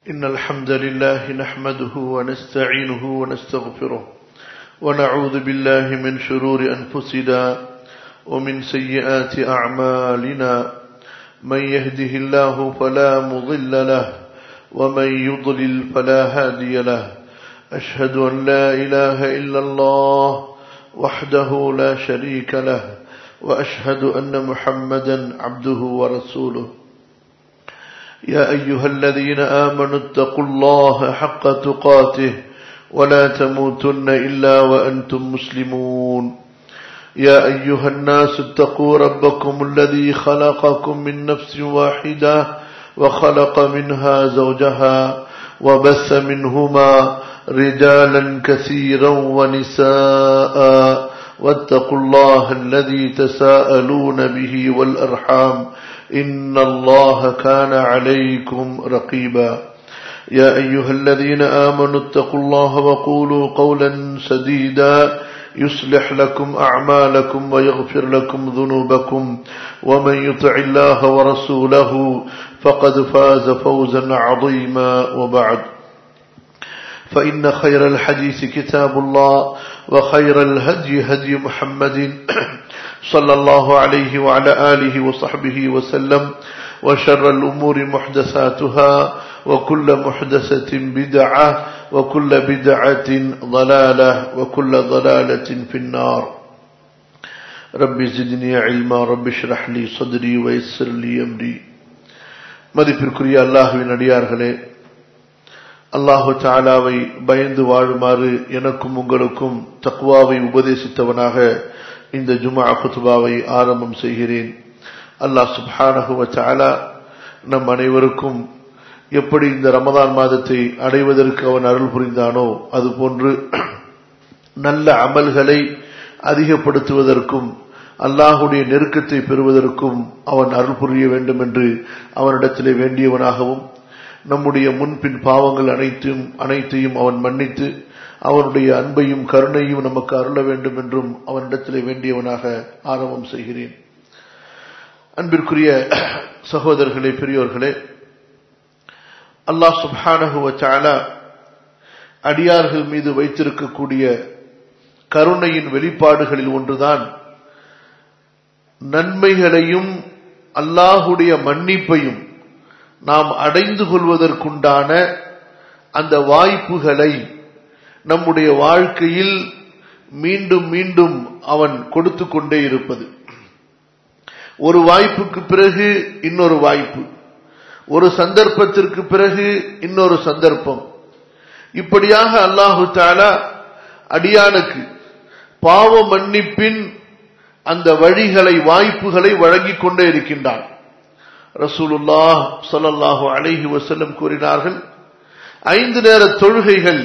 إن الحمد لله نحمده ونستعينه ونستغفره ونعوذ بالله من شرور أنفسنا ومن سيئات أعمالنا من يهده الله فلا مضل له ومن يضلل فلا هادي له أشهد أن لا إله إلا الله وحده لا شريك له وأشهد أن محمدا عبده ورسوله يا أيها الذين آمنوا اتقوا الله حق تقاته ولا تموتن إلا وأنتم مسلمون يا أيها الناس اتقوا ربكم الذي خلقكم من نفس واحدة وخلق منها زوجها وبث منهما رجالا كثيرا ونساء واتقوا الله الذي تساءلون به والأرحام إن الله كان عليكم رقيبا يا أيها الذين آمنوا اتقوا الله وقولوا قولا سديدا يصلح لكم أعمالكم ويغفر لكم ذنوبكم ومن يطع الله ورسوله فقد فاز فوزا عظيما وبعد فإن خير الحديث كتاب الله وخير الهدي هدي محمد صلى الله عليه وعلى آله وصحبه وسلم وشر الأمور محدثاتها وكل محدثة بدعة وكل بدعة ضلالة وكل ضلالة في النار رب زدني علما رب اشرح لي صدري ويسر لي أمري மதிப்பிற்குரிய அல்லாஹுவின் அடியார்களே அல்லாஹு தாலாவை பயந்து வாழுமாறு எனக்கும் உங்களுக்கும் தக்குவாவை உபதேசித்தவனாக இந்த ஜுமா குத்துபாவை ஆரம்பம் செய்கிறேன் அல்லாஹ் சுப்ஹானஹுவ தாலா நம் அனைவருக்கும் எப்படி இந்த ரமதான் மாதத்தை அடைவதற்கு அவன் அருள் புரிந்தானோ அதுபோன்று நல்ல அமல்களை அதிகப்படுத்துவதற்கும் அல்லாஹுடைய நெருக்கத்தை பெறுவதற்கும் அவன் அருள் புரிய வேண்டும் என்று அவனிடத்திலே வேண்டியவனாகவும் நம்முடைய முன்பின் பாவங்கள் அனைத்தும் அனைத்தையும் அவன் மன்னித்து அவனுடைய அன்பையும் கருணையும் நமக்கு அருள வேண்டும் என்றும் அவனிடத்திலே வேண்டியவனாக ஆரம்பம் செய்கிறேன் அன்பிற்குரிய சகோதரர்களே பெரியோர்களே அல்லாஹ் சுப்ஹானஹுவ சாலா அடியார்கள் மீது வைத்திருக்கக்கூடிய கருணையின் வெளிப்பாடுகளில் ஒன்றுதான் நன்மைகளையும் அல்லாஹுடைய மன்னிப்பையும் நாம் அடைந்து கொள்வதற்குண்டான அந்த வாய்ப்புகளை நம்முடைய வாழ்க்கையில் மீண்டும் மீண்டும் அவன் கொடுத்து கொண்டே இருப்பது ஒரு வாய்ப்புக்கு பிறகு இன்னொரு வாய்ப்பு ஒரு சந்தர்ப்பத்திற்கு பிறகு இன்னொரு சந்தர்ப்பம் இப்படியாக அல்லாஹு தாலா அடியானுக்கு பாவ மன்னிப்பின் அந்த வழிகளை வாய்ப்புகளை வழங்கிக் கொண்டே இருக்கின்றான் ரசூலுல்லாஹ் சொல்லல்லாஹு அலைஹி வசல்லம் கூறினார்கள் ஐந்து நேர தொழுகைகள்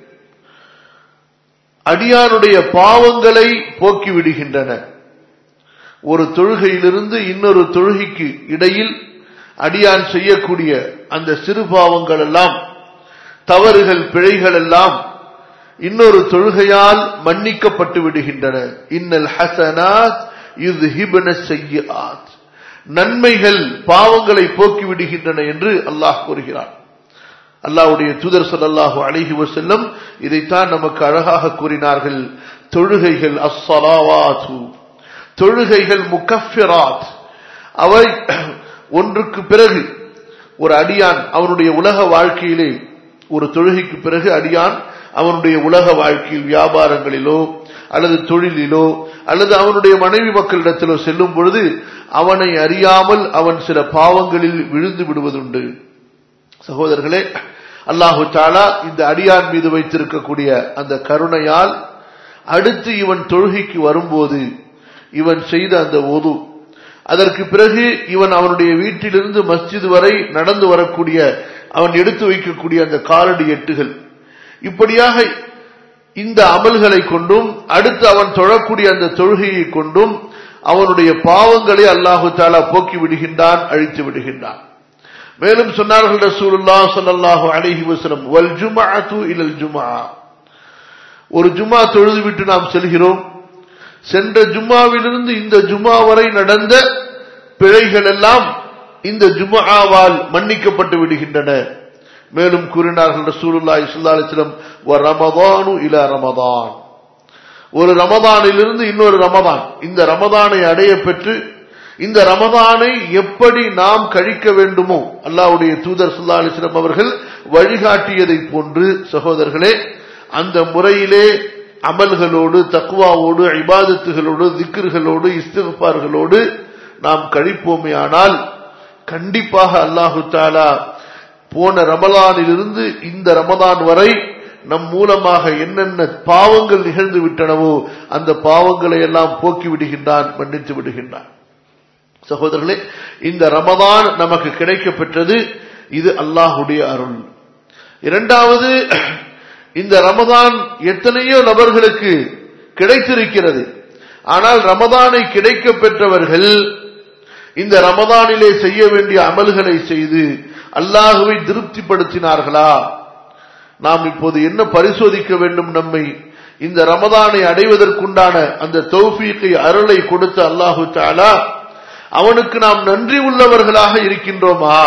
அடியானுடைய பாவங்களை போக்கிவிடுகின்றன ஒரு தொழுகையிலிருந்து இன்னொரு தொழுகைக்கு இடையில் அடியான் செய்யக்கூடிய அந்த சிறு பாவங்கள் எல்லாம் தவறுகள் பிழைகள் எல்லாம் இன்னொரு தொழுகையால் மன்னிக்கப்பட்டு விடுகின்றன இன்னல் ஹசனாத் இது ஹிபன செய்யாத் நன்மைகள் பாவங்களை போக்கி விடுகின்றன என்று அல்லாஹ் கூறுகிறான் அல்லாஹுடைய தூதர் சொல்லல்லாஹு அழகி வசல்லம் இதைத்தான் நமக்கு அழகாக கூறினார்கள் தொழுகைகள் அஸ்ஸலாவாத்து தொழுகைகள் முக்கஃபிராத் அவை ஒன்றுக்கு பிறகு ஒரு அடியான் அவனுடைய உலக வாழ்க்கையிலே ஒரு தொழுகைக்கு பிறகு அடியான் அவனுடைய உலக வாழ்க்கையில் வியாபாரங்களிலோ அல்லது தொழிலிலோ அல்லது அவனுடைய மனைவி மக்களிடத்திலோ செல்லும் பொழுது அவனை அறியாமல் அவன் சில பாவங்களில் விழுந்து விடுவதுண்டு சகோதரர்களே அல்லாஹு தாலா இந்த அடியான் மீது வைத்திருக்கக்கூடிய அந்த கருணையால் அடுத்து இவன் தொழுகைக்கு வரும்போது இவன் செய்த அந்த ஒது அதற்கு பிறகு இவன் அவனுடைய வீட்டிலிருந்து மஸ்ஜித் வரை நடந்து வரக்கூடிய அவன் எடுத்து வைக்கக்கூடிய அந்த காலடி எட்டுகள் இப்படியாக இந்த அமல்களை கொண்டும் அடுத்து அவன் தொழக்கூடிய அந்த தொழுகையை கொண்டும் அவனுடைய பாவங்களை அல்லாஹு தாலா போக்கி விடுகின்றான் அழித்து விடுகின்றான் மேலும் சொன்னார்கள் ரசூலுல்லா ஸல்லல்லாஹு அலைஹி வஸல்லம் வல் ஜும்அத்து இலல் ஜும்ஆ ஒரு ஜும்ஆ தொழுது விட்டு நாம் செல்கிறோம் சென்ற ஜும்மாவிலிருந்து இந்த ஜும்மா வரை நடந்த பிழைகள் எல்லாம் இந்த ஜும்ஆவால் மன்னிக்கப்பட்டு விடுகின்றன மேலும் கூறினார்கள் ரசூலுல்லாஹி ஸல்லல்லாஹு அலைஹி வஸல்லம் வ ரமதானு இலா ரமதான் ஒரு ரமதானிலிருந்து இன்னொரு ரமதான் இந்த ரமதானை அடைய பெற்று இந்த ரமதானை எப்படி நாம் கழிக்க வேண்டுமோ அல்லாஹ்வுடைய தூதர் ஸல்லல்லாஹு அலைஹி வஸல்லம் அவர்கள் வழிகாட்டியதை போன்று சகோதரர்களே அந்த முறையிலே அமல்களோடு தக்குவாவோடு இபாதத்துகளோடு திக்ருகளோடு இஸ்திஃபார்களோடு நாம் கழிப்போமே ஆனால் கண்டிப்பாக அல்லாஹு தாலா போன ரமலானிலிருந்து இந்த ரமதான் வரை நம் மூலமாக என்னென்ன பாவங்கள் நிகழ்ந்து விட்டனவோ அந்த பாவங்களை எல்லாம் போக்கி விடுகின்றான் மன்னித்து விடுகின்றான் சகோதரர்களே இந்த ரமதான் நமக்கு கிடைக்க பெற்றது இது அல்லாஹுடைய அருள் இரண்டாவது இந்த ரமதான் எத்தனையோ நபர்களுக்கு கிடைத்திருக்கிறது ஆனால் ரமதானை கிடைக்க பெற்றவர்கள் இந்த ரமதானிலே செய்ய வேண்டிய அமல்களை செய்து அல்லாஹுவை திருப்திப்படுத்தினார்களா நாம் இப்போது என்ன பரிசோதிக்க வேண்டும் நம்மை இந்த ரமதானை அடைவதற்குண்டான அந்த தௌஃபீக்கை அருளை கொடுத்த அல்லாஹு தாலா அவனுக்கு நாம் நன்றி உள்ளவர்களாக இருக்கின்றோமா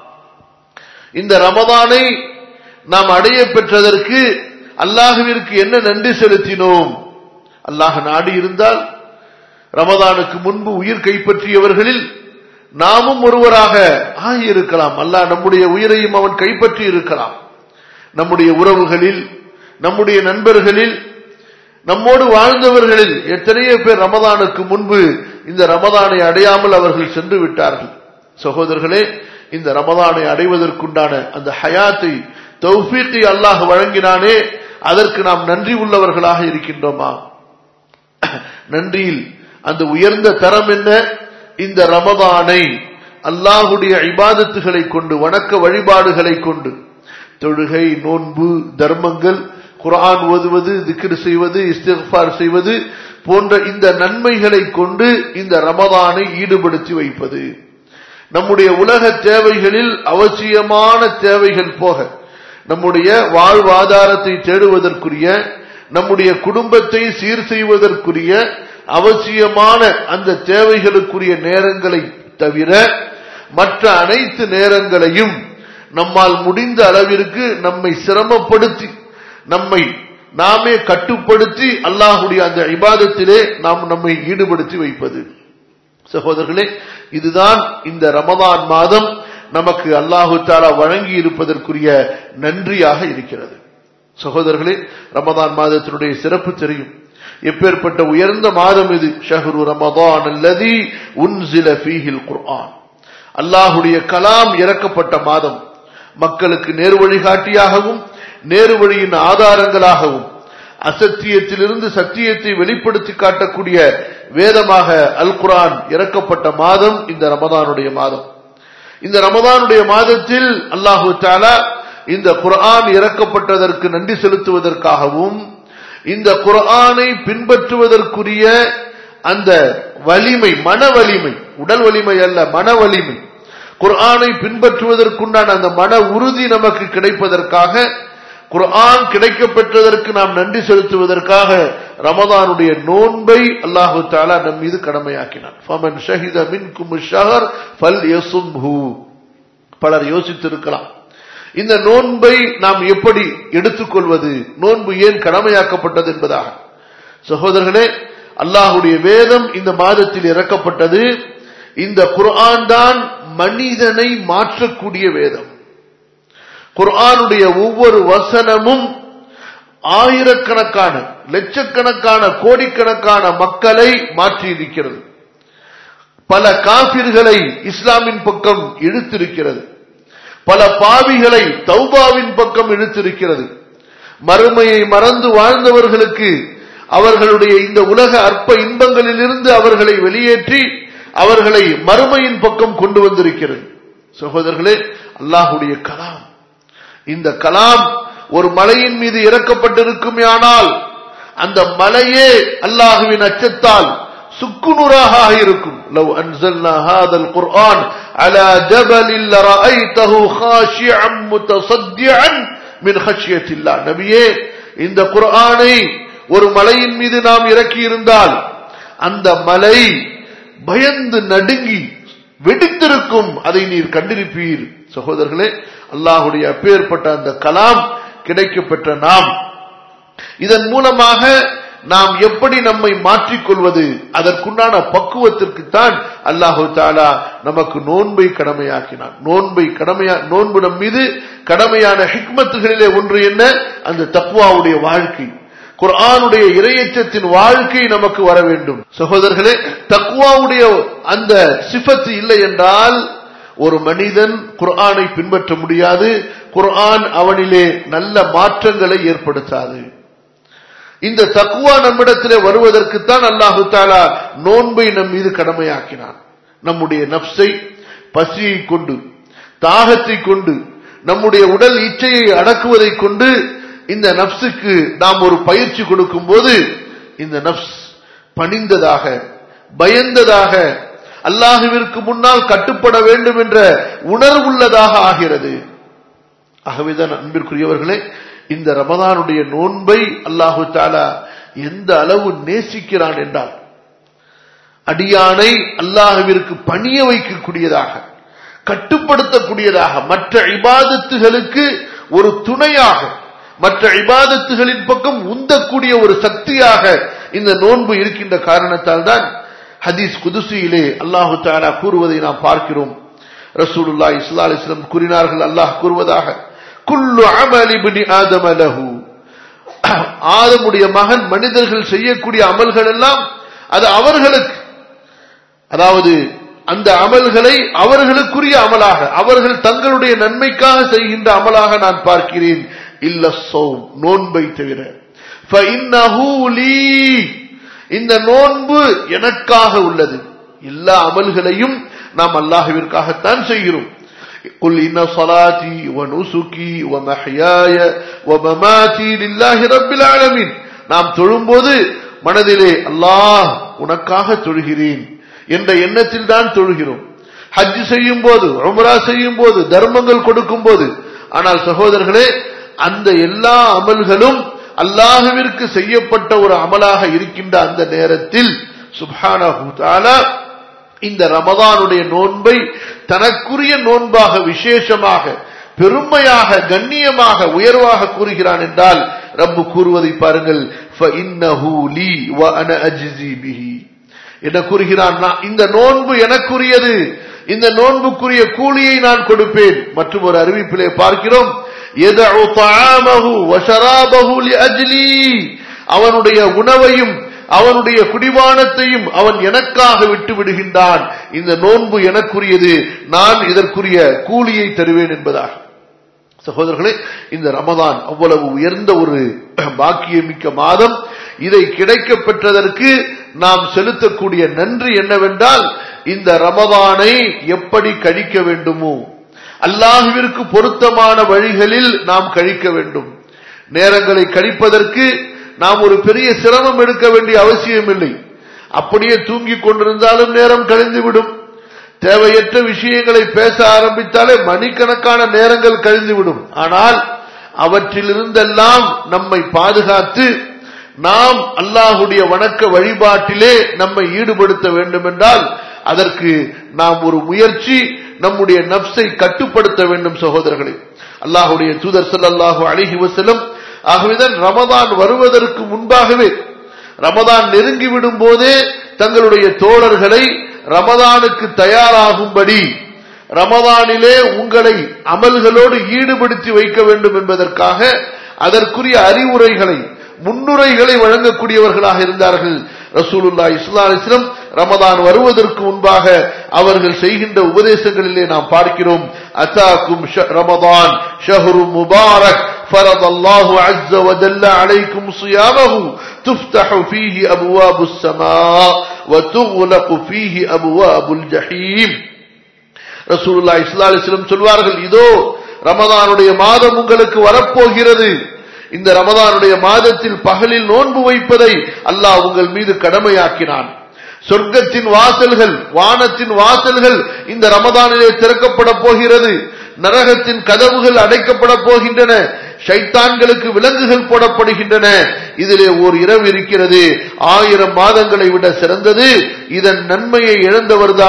இந்த ரமதானை நாம் அடைய பெற்றதற்கு அல்லாஹுவிற்கு என்ன நன்றி செலுத்தினோம் அல்லாஹ் நாடி இருந்தால் ரமதானுக்கு முன்பு உயிர் கைப்பற்றியவர்களில் நாமும் ஒருவராக ஆகியிருக்கலாம் அல்லாஹ் நம்முடைய உயிரையும் அவன் கைப்பற்றி இருக்கலாம் நம்முடைய உறவுகளில் நம்முடைய நண்பர்களில் நம்மோடு வாழ்ந்தவர்களில் எத்தனையோ பேர் ரமதானுக்கு முன்பு இந்த ரமதானை அடையாமல் அவர்கள் சென்று விட்டார்கள் சகோதரர்களே இந்த ரமதானை அடைவதற்குண்டான அந்த ஹயாத்தை தௌஃபீத்தை அல்லாஹ் வழங்கினானே அதற்கு நாம் நன்றி உள்ளவர்களாக இருக்கின்றோமா நன்றியில் அந்த உயர்ந்த தரம் என்ன இந்த ரமதானை அல்லாஹுடைய இபாதத்துகளை கொண்டு வணக்க வழிபாடுகளை கொண்டு தொழுகை நோன்பு தர்மங்கள் குரான் ஓதுவது திக்ர் செய்வது இஸ்திஃபார் செய்வது போன்ற இந்த நன்மைகளை கொண்டு இந்த ரமதானை ஈடுபடுத்தி வைப்பது நம்முடைய உலக தேவைகளில் அவசியமான தேவைகள் போக நம்முடைய வாழ்வாதாரத்தை தேடுவதற்குரிய நம்முடைய குடும்பத்தை சீர் செய்வதற்குரிய அவசியமான அந்த தேவைகளுக்குரிய நேரங்களை தவிர மற்ற அனைத்து நேரங்களையும் நம்மால் முடிந்த அளவிற்கு நம்மை சிரமப்படுத்தி நம்மை நாமே கட்டுப்படுத்தி அல்லாஹுடைய அந்த இபாதத்திலே நாம் நம்மை ஈடுபடுத்தி வைப்பது சகோதரர்களே இதுதான் இந்த ரமதான் மாதம் நமக்கு அல்லாஹு தாலா வழங்கி இருப்பதற்குரிய நன்றியாக இருக்கிறது சகோதரர்களே ரமதான் மாதத்தினுடைய சிறப்பு தெரியும் எப்பேற்பட்ட உயர்ந்த மாதம் இது ஷஹரு ரமதான் அல்லதி உன்சில ஃபீஹில் குர்ஆன் அல்லாஹுடைய கலாம் இறக்கப்பட்ட மாதம் மக்களுக்கு நேரு வழிகாட்டியாகவும் நேரு வழியின் ஆதாரங்களாகவும் அசத்தியத்திலிருந்து சத்தியத்தை வெளிப்படுத்தி காட்டக்கூடிய வேதமாக அல் குரான் இறக்கப்பட்ட மாதம் இந்த ரமதானுடைய மாதம் இந்த ரமதானுடைய மாதத்தில் அல்லாஹு தாலா இந்த குர்ஆன் இறக்கப்பட்டதற்கு நன்றி செலுத்துவதற்காகவும் இந்த குர்ஆனை பின்பற்றுவதற்குரிய அந்த வலிமை மன வலிமை உடல் வலிமை அல்ல மன வலிமை குர்ஆனை பின்பற்றுவதற்குண்டான அந்த மன உறுதி நமக்கு கிடைப்பதற்காக குர்ஆன் கிடைக்கப்பெற்றதற்கு நாம் நன்றி செலுத்துவதற்காக ரமதானுடைய நோன்பை அல்லாஹு தாலா நம் மீது கடமையாக்கினான் ஃபமன் ஷஹித மின்கும் ஷஹர் ஃபல் யசும்ஹு பலர் யோசித்திருக்கலாம் இந்த நோன்பை நாம் எப்படி எடுத்துக்கொள்வது நோன்பு ஏன் கடமையாக்கப்பட்டது என்பதாக சகோதரர்களே அல்லாஹுடைய வேதம் இந்த மாதத்தில் இறக்கப்பட்டது இந்த குர்ஆன் தான் மனிதனை மாற்றக்கூடிய வேதம் குர்ஆனுடைய ஒவ்வொரு வசனமும் ஆயிரக்கணக்கான லட்சக்கணக்கான கோடிக்கணக்கான மக்களை மாற்றி இருக்கிறது பல காபிர்களை இஸ்லாமின் பக்கம் இழுத்திருக்கிறது பல பாவிகளை தௌபாவின் பக்கம் இழுத்திருக்கிறது மறுமையை மறந்து வாழ்ந்தவர்களுக்கு அவர்களுடைய இந்த உலக அற்ப இன்பங்களிலிருந்து அவர்களை வெளியேற்றி அவர்களை மறுமையின் பக்கம் கொண்டு வந்திருக்கிறது சகோதரர்களே அல்லாஹுடைய கலாம் இந்த கலாம் ஒரு மலையின் மீது இறக்கப்பட்டிருக்குமே ஆனால் அந்த மலையே அல்லாஹுவின் அச்சத்தால் சுக்குநூறாக இருக்கும் لو أنزلنا هذا القرآن على جبل لرأيته خاشعا متصدعا من خشية الله நபியே இந்த குர்ஆனை ஒரு மலையின் மீது நாம் இறக்கி இருந்தால் அந்த மலை பயந்து நடுங்கி வெடித்திருக்கும் அதை நீர் கண்டிருப்பீர் சகோதரர்களே அல்லாஹுடைய அப்பேற்பட்ட அந்த கலாம் கிடைக்கப்பெற்ற நாம் இதன் மூலமாக நாம் எப்படி நம்மை மாற்றிக்கொள்வது அதற்குண்டான பக்குவத்திற்குத்தான் அல்லாஹு தாலா நமக்கு நோன்பை கடமையாக்கினான் நோன்பை கடமையா நோன்பு நம் மீது கடமையான ஹிக்மத்துகளிலே ஒன்று என்ன அந்த தக்குவாவுடைய வாழ்க்கை குர்ஆனுடைய இரையச்சத்தின் வாழ்க்கை நமக்கு வர வேண்டும் சகோதரர்களே தக்குவாவுடைய அந்த சிஃபத்து இல்லை என்றால் ஒரு மனிதன் குர்ஆனை பின்பற்ற முடியாது குர்ஆன் அவனிலே நல்ல மாற்றங்களை ஏற்படுத்தாது இந்த தக்குவா நம்மிடத்திலே வருவதற்குத்தான் அல்லாஹு தாலா நோன்பை நம் மீது கடமையாக்கினான் நம்முடைய நப்சை பசியை கொண்டு தாகத்தை கொண்டு நம்முடைய உடல் இச்சையை அடக்குவதை கொண்டு இந்த நப்சுக்கு நாம் ஒரு பயிற்சி கொடுக்கும் போது இந்த நப்ஸ் பணிந்ததாக பயந்ததாக அல்லாஹுவிற்கு முன்னால் கட்டுப்பட வேண்டும் என்ற உணர்வுள்ளதாக ஆகிறது ஆகவேதான் அன்பிற்குரியவர்களே இந்த ரமதானுடைய நோன்பை அல்லாஹு தாலா எந்த அளவு நேசிக்கிறான் என்றால் அடியானை அல்லாஹுவிற்கு பணிய வைக்கக்கூடியதாக கட்டுப்படுத்தக்கூடியதாக மற்ற இபாதத்துகளுக்கு ஒரு துணையாக மற்ற இபாதத்துகளின் பக்கம் உந்தக்கூடிய ஒரு சக்தியாக இந்த நோன்பு இருக்கின்ற காரணத்தால் தான் ஹதீஸ் குதுசியிலே அல்லாஹு தாலா கூறுவதை நாம் பார்க்கிறோம் ரசூலுல்லா இஸ்லா அலிஸ்லம் கூறினார்கள் அல்லாஹ் கூறுவதாக குல்லு அமல் இப்னி ஆதம லஹு ஆதமுடைய மகன் மனிதர்கள் செய்யக்கூடிய அமல்கள் எல்லாம் அது அவர்களுக்கு அதாவது அந்த அமல்களை அவர்களுக்குரிய அமலாக அவர்கள் தங்களுடைய நன்மைக்காக செய்கின்ற அமலாக நான் பார்க்கிறேன் இல்ல சோம் நோன்பை தவிர இந்த நோன்பு எனக்காக உள்ளது எல்லா அமல்களையும் நாம் அல்லாஹுவிற்காகத்தான் செய்கிறோம் قل إن صلاتي ونسكي ومحياي ومماتي لله رب العالمين நாம் தொழும்போது மனதிலே அல்லாஹ் உனக்காக தொழுகிறேன் என்ற எண்ணத்தில் தான் தொழுகிறோம் ஹஜ் செய்யும் போது உம்ரா செய்யும் போது தர்மங்கள் கொடுக்கும் போது ஆனால் சகோதரர்களே அந்த எல்லா அமல்களும் அல்லாஹுவிற்கு செய்யப்பட்ட ஒரு அமலாக இருக்கின்ற அந்த நேரத்தில் சுப்ஹானஹு தஆலா இந்த ரமதானுடைய நோன்பை தனக்குரிய நோன்பாக விசேஷமாக பெருமையாக கண்ணியமாக உயர்வாக கூறுகிறான் என்றால் ரப்பு கூறுவதை பாருங்கள் என்ன கூறுகிறான் இந்த நோன்பு எனக்குரியது இந்த நோன்புக்குரிய கூலியை நான் கொடுப்பேன் மற்றும் ஒரு அறிவிப்பிலே பார்க்கிறோம் அவனுடைய உணவையும் அவனுடைய குடிவானத்தையும் அவன் எனக்காக விட்டு விடுகின்றான் இந்த நோன்பு எனக்குரியது நான் இதற்குரிய கூலியை தருவேன் என்பதாக சகோதரர்களே இந்த ரமதான் அவ்வளவு உயர்ந்த ஒரு பாக்கியமிக்க மாதம் இதை கிடைக்க பெற்றதற்கு நாம் செலுத்தக்கூடிய நன்றி என்னவென்றால் இந்த ரமதானை எப்படி கழிக்க வேண்டுமோ அல்லாஹுவிற்கு பொருத்தமான வழிகளில் நாம் கழிக்க வேண்டும் நேரங்களை கழிப்பதற்கு நாம் ஒரு பெரிய சிரமம் எடுக்க வேண்டிய அவசியம் இல்லை அப்படியே தூங்கிக் கொண்டிருந்தாலும் நேரம் கழிந்துவிடும் தேவையற்ற விஷயங்களை பேச ஆரம்பித்தாலே மணிக்கணக்கான நேரங்கள் கழிந்துவிடும் ஆனால் அவற்றிலிருந்தெல்லாம் நம்மை பாதுகாத்து நாம் அல்லாஹுடைய வணக்க வழிபாட்டிலே நம்மை ஈடுபடுத்த வேண்டும் என்றால் அதற்கு நாம் ஒரு முயற்சி நம்முடைய நப்சை கட்டுப்படுத்த வேண்டும் சகோதரர்களே அல்லாஹுடைய தூதர் சல்லாஹூ அழகி வசலம் ஆகவேதான் ரமதான் வருவதற்கு முன்பாகவே ரமதான் நெருங்கிவிடும் போதே தங்களுடைய தோழர்களை ரமதானுக்கு தயாராகும்படி ரமதானிலே உங்களை அமல்களோடு ஈடுபடுத்தி வைக்க வேண்டும் என்பதற்காக அதற்குரிய அறிவுரைகளை முன்னுரைகளை வழங்கக்கூடியவர்களாக இருந்தார்கள் ரசூலுல்லா இஸ்லா அலிஸ்லம் ரமதான் வருவதற்கு முன்பாக அவர்கள் செய்கின்ற உபதேசங்களிலே நாம் பார்க்கிறோம் அத்தாக்கும் ரமதான் ஷஹரு முபாரக் فرض الله عز وجل عليكم صيامه تفتح فيه أبواب السماء وتغلق فيه أبواب الجحيم رسول الله صلى الله عليه وسلم சொல்வார்கள் இதோ ரமதானுடைய மாதம் உங்களுக்கு வரப்போகிறது இந்த ரமதானுடைய மாதத்தில் பகலில் நோன்பு வைப்பதை அல்லாஹ் உங்கள் மீது கடமையாக்கினான் சொர்க்கத்தின் வாசல்கள் வானத்தின் வாசல்கள் இந்த ரமதானிலே திறக்கப்பட போகிறது நரகத்தின் கதவுகள் அடைக்கப்பட போகின்றன ஷைத்தான்களுக்கு விலங்குகள் போடப்படுகின்றன இதிலே ஓர் இரவு இருக்கிறது ஆயிரம் மாதங்களை விட சிறந்தது இதன் நன்மையை இழந்தவர்தான்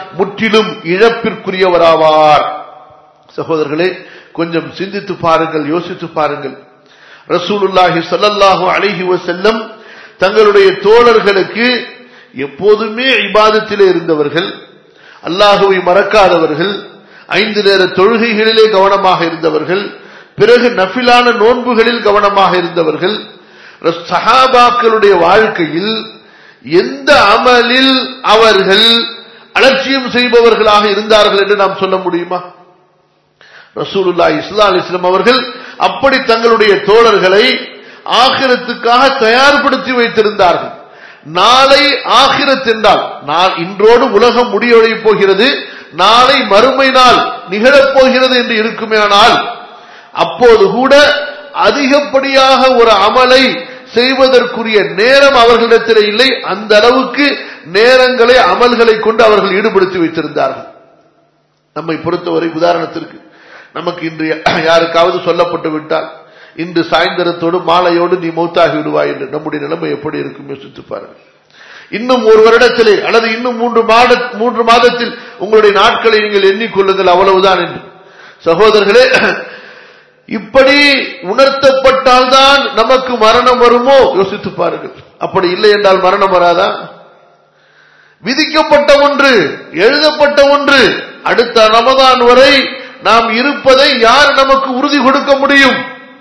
முற்றிலும் இழப்பிற்குரியவராவார் சகோதரர்களே கொஞ்சம் சிந்தித்து பாருங்கள் யோசித்து பாருங்கள் ரசூலுல்லாஹி ஸல்லல்லாஹு அலைஹி வஸல்லம் தங்களுடைய தோழர்களுக்கு எப்போதுமே இபாதத்திலே இருந்தவர்கள் அல்லாஹுவை மறக்காதவர்கள் ஐந்து நேர தொழுகைகளிலே கவனமாக இருந்தவர்கள் பிறகு நஃபிலான நோன்புகளில் கவனமாக இருந்தவர்கள் சஹாபாக்களுடைய வாழ்க்கையில் எந்த அமலில் அவர்கள் அலட்சியம் செய்பவர்களாக இருந்தார்கள் என்று நாம் சொல்ல முடியுமா ரசூலுல்லா இஸ்லா அலிஸ்லாம் அவர்கள் அப்படி தங்களுடைய தோழர்களை ஆகிரத்துக்காக தயார்படுத்தி வைத்திருந்தார்கள் நாளை ஆகிரத் என்றால் நான் இன்றோடு உலகம் முடிவடைய போகிறது நாளை மறுமை நாள் நிகழப் போகிறது என்று இருக்குமேனால் அப்போது கூட அதிகப்படியாக ஒரு அமலை செய்வதற்குரிய நேரம் அவர்களிடத்தில் இல்லை அந்த அளவுக்கு நேரங்களை அமல்களை கொண்டு அவர்கள் ஈடுபடுத்தி வைத்திருந்தார்கள் நம்மை பொறுத்தவரை உதாரணத்திற்கு நமக்கு இன்று யாருக்காவது சொல்லப்பட்டு விட்டால் இன்று சாயந்தரத்தோடு மாலையோடு நீ மௌத்தாகி விடுவாய் என்று நம்முடைய நிலைமை எப்படி இருக்கும் யோசித்து பாருங்கள் இன்னும் ஒரு வருடத்திலே அல்லது இன்னும் மூன்று மாத மூன்று மாதத்தில் உங்களுடைய நாட்களை நீங்கள் எண்ணிக்கொள்ளுங்கள் அவ்வளவுதான் என்று சகோதரர்களே இப்படி உணர்த்தப்பட்டால்தான் நமக்கு மரணம் வருமோ யோசித்து பாருங்கள் அப்படி இல்லை என்றால் மரணம் வராதா விதிக்கப்பட்ட ஒன்று எழுதப்பட்ட ஒன்று அடுத்த ரமதான் வரை நாம் இருப்பதை யார் நமக்கு உறுதி கொடுக்க முடியும்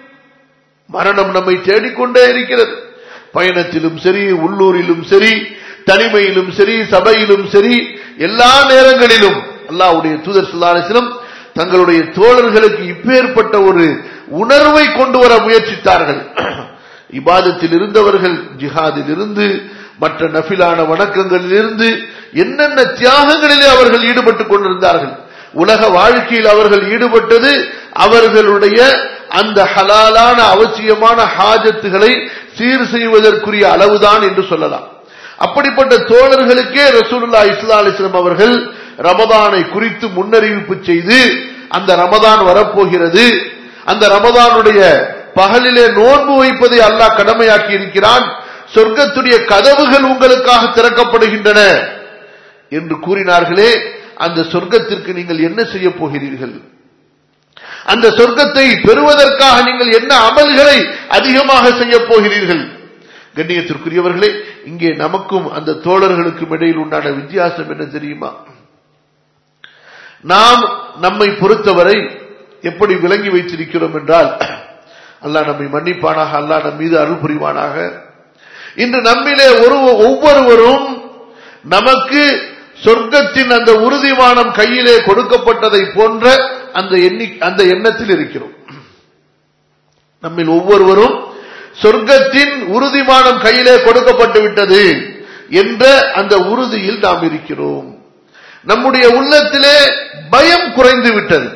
மரணம் நம்மை தேடிக்கொண்டே இருக்கிறது பயணத்திலும் சரி உள்ளூரிலும் சரி தனிமையிலும் சரி சபையிலும் சரி எல்லா நேரங்களிலும் அல்லாவுடைய தூதர் சுல்லாசிலும் தங்களுடைய தோழர்களுக்கு இப்பேற்பட்ட ஒரு உணர்வை கொண்டு வர முயற்சித்தார்கள் இபாதத்தில் இருந்தவர்கள் ஜிஹாதில் இருந்து மற்ற நபிலான வணக்கங்களில் இருந்து என்னென்ன தியாகங்களிலே அவர்கள் ஈடுபட்டுக் கொண்டிருந்தார்கள் உலக வாழ்க்கையில் அவர்கள் ஈடுபட்டது அவர்களுடைய அந்த ஹலாலான அவசியமான ஹாஜத்துகளை சீர் செய்வதற்குரிய அளவுதான் என்று சொல்லலாம் அப்படிப்பட்ட தோழர்களுக்கே ரசூலுல்லா இஸ்லா அலிஸ்லாம் அவர்கள் ரமதானை குறித்து முன்னறிவிப்பு செய்து அந்த ரமதான் வரப்போகிறது அந்த ரமதானுடைய பகலிலே நோன்பு வைப்பதை அல்லாஹ் கடமையாக்கி இருக்கிறான் சொர்க்கத்துடைய கதவுகள் உங்களுக்காக திறக்கப்படுகின்றன என்று கூறினார்களே அந்த சொர்க்கத்திற்கு நீங்கள் என்ன செய்ய போகிறீர்கள் அந்த சொர்க்கத்தை பெறுவதற்காக நீங்கள் என்ன அமல்களை அதிகமாக செய்ய போகிறீர்கள் கண்ணியத்திற்குரியவர்களே இங்கே நமக்கும் அந்த தோழர்களுக்கும் இடையில் உண்டான வித்தியாசம் என்ன தெரியுமா நாம் நம்மை பொறுத்தவரை எப்படி விளங்கி வைத்திருக்கிறோம் என்றால் அல்லாஹ் நம்மை மன்னிப்பானாக அல்லாஹ் நம் மீது அருள் புரிவானாக இன்று நம்மிலே ஒரு ஒவ்வொருவரும் நமக்கு சொர்க்கத்தின் அந்த உறுதிமானம் கையிலே கொடுக்கப்பட்டதை போன்ற அந்த எண்ணி அந்த எண்ணத்தில் இருக்கிறோம் நம்மில் ஒவ்வொருவரும் சொர்க்கத்தின் உறுதிமானம் கையிலே கொடுக்கப்பட்டு விட்டது என்ற அந்த உறுதியில் நாம் இருக்கிறோம் நம்முடைய உள்ளத்திலே பயம் குறைந்து விட்டது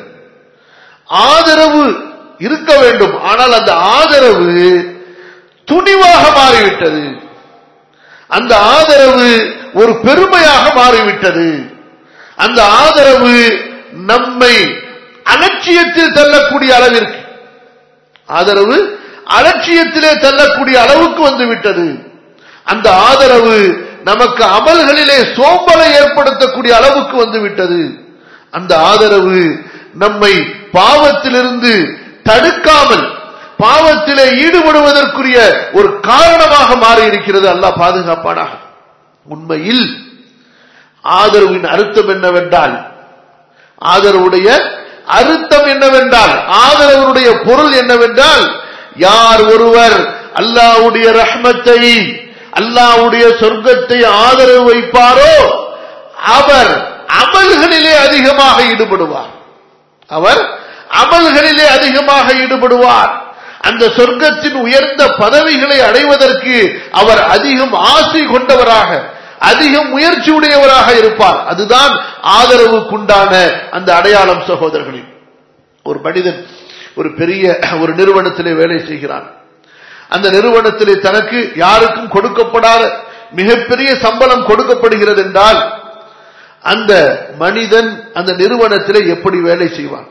ஆதரவு இருக்க வேண்டும் ஆனால் அந்த ஆதரவு துணிவாக மாறிவிட்டது அந்த ஆதரவு ஒரு பெருமையாக மாறிவிட்டது அந்த ஆதரவு நம்மை அலட்சியத்தில் தள்ளக்கூடிய அளவிற்கு ஆதரவு அலட்சியத்திலே தள்ளக்கூடிய அளவுக்கு வந்து விட்டது அந்த ஆதரவு நமக்கு அமல்களிலே சோம்பலை ஏற்படுத்தக்கூடிய அளவுக்கு வந்து விட்டது அந்த ஆதரவு நம்மை பாவத்திலிருந்து தடுக்காமல் பாவத்திலே ஈடுபடுவதற்குரிய ஒரு காரணமாக மாறி இருக்கிறது அல்லாஹ் பாதுகாப்பானாக உண்மையில் ஆதரவின் அர்த்தம் என்னவென்றால் ஆதரவுடைய அர்த்தம் என்னவென்றால் ஆதரவனுடைய பொருள் என்னவென்றால் யார் ஒருவர் அல்லாவுடைய ரஹ்மத்தை அல்லாவுடைய சொர்க்கத்தை ஆதரவு வைப்பாரோ அவர் அமல்களிலே அதிகமாக ஈடுபடுவார் அவர் அமல்களிலே அதிகமாக ஈடுபடுவார் அந்த சொர்க்கத்தின் உயர்ந்த பதவிகளை அடைவதற்கு அவர் அதிகம் ஆசை கொண்டவராக அதிக முயற்சி உடையவராக இருப்பார் அதுதான் ஆதரவுக்குண்டான அந்த அடையாளம் சகோதரர்களின் ஒரு மனிதன் ஒரு பெரிய ஒரு நிறுவனத்திலே வேலை செய்கிறான் அந்த நிறுவனத்திலே தனக்கு யாருக்கும் கொடுக்கப்படாத மிகப்பெரிய சம்பளம் கொடுக்கப்படுகிறது என்றால் அந்த மனிதன் அந்த நிறுவனத்திலே எப்படி வேலை செய்வான்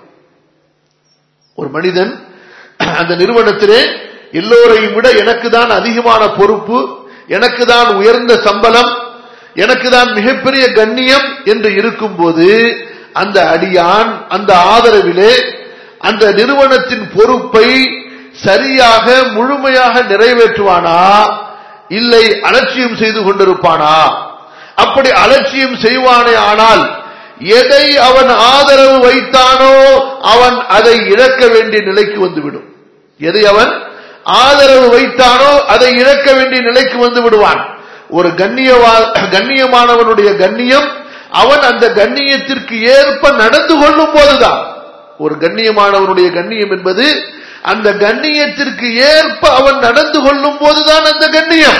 ஒரு மனிதன் அந்த நிறுவனத்திலே எல்லோரையும் விட எனக்கு தான் அதிகமான பொறுப்பு எனக்கு தான் உயர்ந்த சம்பளம் எனக்கு தான் மிகப்பெரிய கண்ணியம் என்று இருக்கும்போது அந்த அடியான் அந்த ஆதரவிலே அந்த நிறுவனத்தின் பொறுப்பை சரியாக முழுமையாக நிறைவேற்றுவானா இல்லை அலட்சியம் செய்து கொண்டிருப்பானா அப்படி அலட்சியம் செய்வானே ஆனால் எதை அவன் ஆதரவு வைத்தானோ அவன் அதை இழக்க வேண்டிய நிலைக்கு வந்துவிடும் எதை அவன் ஆதரவு வைத்தானோ அதை இழக்க வேண்டிய நிலைக்கு வந்து விடுவான் ஒரு கண்ணியவா கண்ணியமானவனுடைய கண்ணியம் அவன் அந்த கண்ணியத்திற்கு ஏற்ப நடந்து கொள்ளும் போதுதான் ஒரு கண்ணியமானவனுடைய கண்ணியம் என்பது அந்த கண்ணியத்திற்கு ஏற்ப அவன் நடந்து கொள்ளும் போதுதான் அந்த கண்ணியம்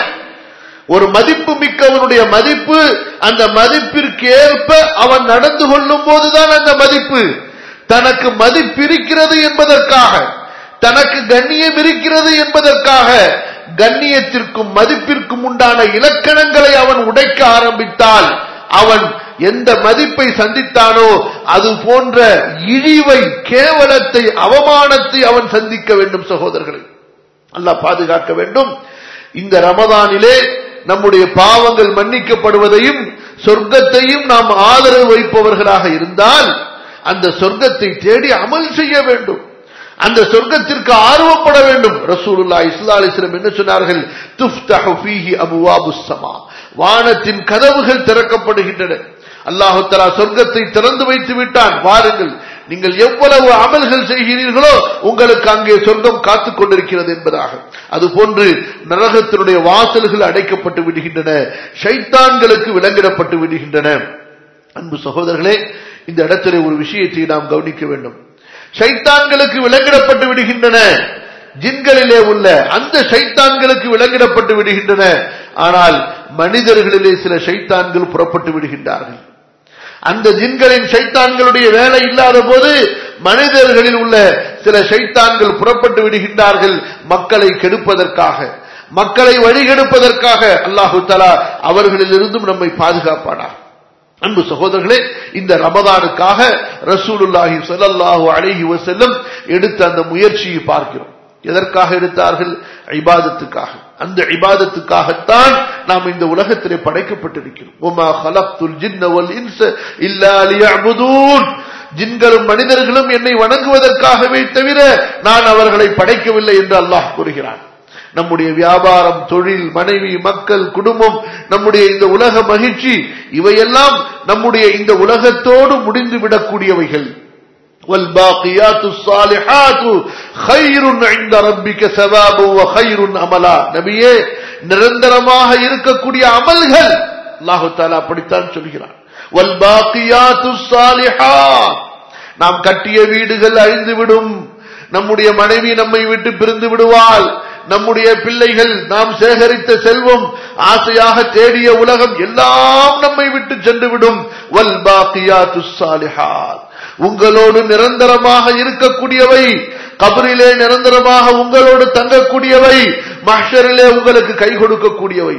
ஒரு மதிப்பு மிக்கவனுடைய மதிப்பு அந்த மதிப்பிற்கு ஏற்ப அவன் நடந்து கொள்ளும் போதுதான் அந்த மதிப்பு தனக்கு மதிப்பு இருக்கிறது என்பதற்காக தனக்கு கண்ணியம் இருக்கிறது என்பதற்காக கண்ணியத்திற்கும் மதிப்பிற்கும் உண்டான இலக்கணங்களை அவன் உடைக்க ஆரம்பித்தால் அவன் எந்த மதிப்பை சந்தித்தானோ அது போன்ற இழிவை கேவலத்தை அவமானத்தை அவன் சந்திக்க வேண்டும் சகோதரர்களை அல்லாஹ் பாதுகாக்க வேண்டும் இந்த ரமதானிலே நம்முடைய பாவங்கள் மன்னிக்கப்படுவதையும் சொர்க்கத்தையும் நாம் ஆதரவு வைப்பவர்களாக இருந்தால் அந்த சொர்க்கத்தை தேடி அமல் செய்ய வேண்டும் அந்த சொர்க்கத்திற்கு ஆர்வப்பட வேண்டும் ரசூலுல்லா இஸ்லா அலிஸ்லம் என்ன சொன்னார்கள் துஃப்தஹு ஃபீஹி அபுவாபுஸ் ஸமா வானத்தின் கதவுகள் திறக்கப்படுகின்றன அல்லாஹு தஆலா சொர்க்கத்தை திறந்து வைத்து விட்டான் வாருங்கள் நீங்கள் எவ்வளவு அமல்கள் செய்கிறீர்களோ உங்களுக்கு அங்கே சொர்க்கம் காத்துக் கொண்டிருக்கிறது என்பதாக அதுபோன்று நரகத்தினுடைய வாசல்கள் அடைக்கப்பட்டு விடுகின்றன ஷைத்தான்களுக்கு விலங்கிடப்பட்டு விடுகின்றன அன்பு சகோதரர்களே இந்த இடத்திலே ஒரு விஷயத்தை நாம் கவனிக்க வேண்டும் ஷைத்தான்களுக்கு விலங்கிடப்பட்டு விடுகின்றன ஜின்களிலே உள்ள அந்த ஷைத்தான்களுக்கு விலங்கிடப்பட்டு விடுகின்றன ஆனால் மனிதர்களிலே சில ஷைத்தான்கள் புறப்பட்டு விடுகின்றார்கள் அந்த ஜின்களின் சைத்தான்களுடைய வேலை இல்லாத போது மனிதர்களில் உள்ள சில சைத்தான்கள் புறப்பட்டு விடுகின்றார்கள் மக்களை கெடுப்பதற்காக மக்களை வழிகெடுப்பதற்காக அல்லாஹு தலா அவர்களிலிருந்தும் நம்மை பாதுகாப்பானா அன்பு சகோதரர்களே இந்த ரமதானுக்காக ரசூலுல்லாஹி ஸல்லல்லாஹு அலைஹி வஸல்லம் எடுத்த அந்த முயற்சியை பார்க்கிறோம் எதற்காக எடுத்தார்கள் இபாதத்துக்காக அந்த இபாதத்துக்காகத்தான் நாம் இந்த உலகத்திலே படைக்கப்பட்டிருக்கிறோம் உமா ஹலக்துல் ஜின்ன வல் இன்ச இல்லா லியஅபுதூன் ஜின்களும் மனிதர்களும் என்னை வணங்குவதற்காகவே தவிர நான் அவர்களை படைக்கவில்லை என்று அல்லாஹ் கூறுகிறான் நம்முடைய வியாபாரம் தொழில் மனைவி மக்கள் குடும்பம் நம்முடைய இந்த உலக மகிழ்ச்சி இவையெல்லாம் நம்முடைய இந்த உலகத்தோடு முடிந்து விடக்கூடியவைகள் والباقيات الصالحات خير عند ربك ثوابا وخير املا நபியே நிரந்தரமாக இருக்கக்கூடிய அமல்கள் அல்லாஹ் தஆலா அப்படித்தான் சொல்கிறான் والباقيات الصالحات நாம் கட்டிய வீடுகள் அழிந்துவிடும் நம்முடைய மனைவி நம்மை விட்டு பிரிந்து விடுவாள் நம்முடைய பிள்ளைகள் நாம் சேகரித்த செல்வம் ஆசையாக தேடிய உலகம் எல்லாம் நம்மை விட்டு சென்றுவிடும் வல் பாக்கியாத்து சாலிஹாத் உங்களோடு நிரந்தரமாக இருக்கக்கூடியவை கபரிலே நிரந்தரமாக உங்களோடு தங்கக்கூடியவை மஹரிலே உங்களுக்கு கை கொடுக்கக்கூடியவை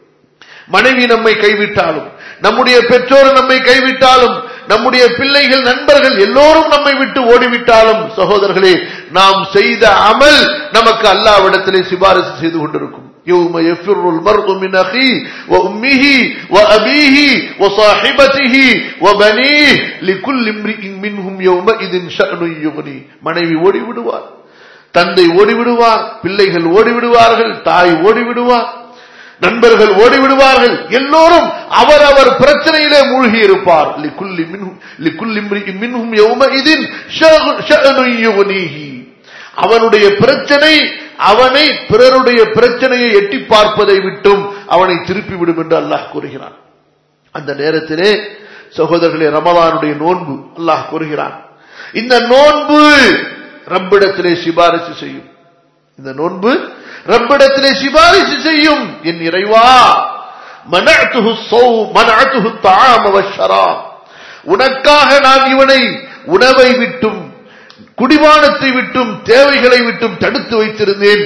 மனைவி நம்மை கைவிட்டாலும் நம்முடைய பெற்றோர் நம்மை கைவிட்டாலும் நம்முடைய பிள்ளைகள் நண்பர்கள் எல்லோரும் நம்மை விட்டு ஓடிவிட்டாலும் சகோதரர்களே நாம் செய்த அமல் நமக்கு அல்லாவிடத்திலே சிபாரிசு செய்து கொண்டிருக்கும் يوم يفر المرء من أخيه وأمه وأبيه وصاحبته وبنيه لكل امرئ منهم يومئذ شأن يغني மனைவி ஓடி விடுவார் தந்தை ஓடி விடுவார் பிள்ளைகள் ஓடி விடுவார்கள் தாய் ஓடி விடுவார் நண்பர்கள் ஓடிவிடுவார்கள் எல்லோரும் அவரவர் பிரச்சனையிலே மூழ்கி இருப்பார் அவனுடைய பிரச்சனை அவனை பிறருடைய பிரச்சனையை எட்டி பார்ப்பதை விட்டும் அவனை திருப்பி விடும் என்று அல்லாஹ் கூறுகிறான் அந்த நேரத்திலே சகோதரர்களே ரமலானுடைய நோன்பு அல்லாஹ் கூறுகிறான் இந்த நோன்பு ரப்பிடத்திலே சிபாரிசு செய்யும் இந்த நோன்பு ரப்பிடத்திலே சிபாரிசு செய்யும் என் இறைவா மனஅத்துஹு ஸௌ மனஅத்துஹு தஆம வஷ்ஷராப் உனக்காக நான் இவனை உணவை விட்டும் குடிபானத்தை விட்டும் தேவைகளை விட்டும் தடுத்து வைத்திருந்தேன்